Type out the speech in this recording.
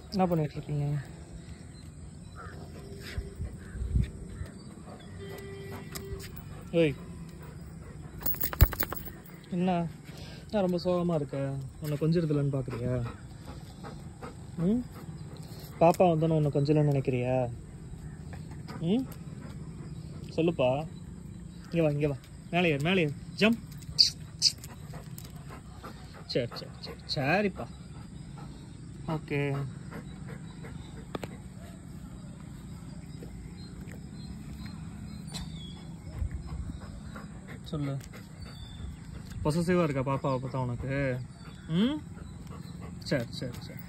என்ன பண்ணிட்டு இருக்கீங்க ஏய் என்ன நான் ரொம்ப சோகமாக இருக்க உன்னை கொஞ்சிருதுலன்னு பார்க்குறியா ம் பாப்பா வந்தோன்னு உன்னை கொஞ்சலன்னு நினைக்கிறியா ம் சொல்லுப்பா இங்கே வா இங்கே வா மேலே ஏறு மேலே ஏறு ஜம்ப் சரி சரி சரி சரிப்பா ஓகே சொல்லு பொசசிவாக இருக்கா பாப்பாவை பார்த்தா உனக்கு ம் சரி சரி சரி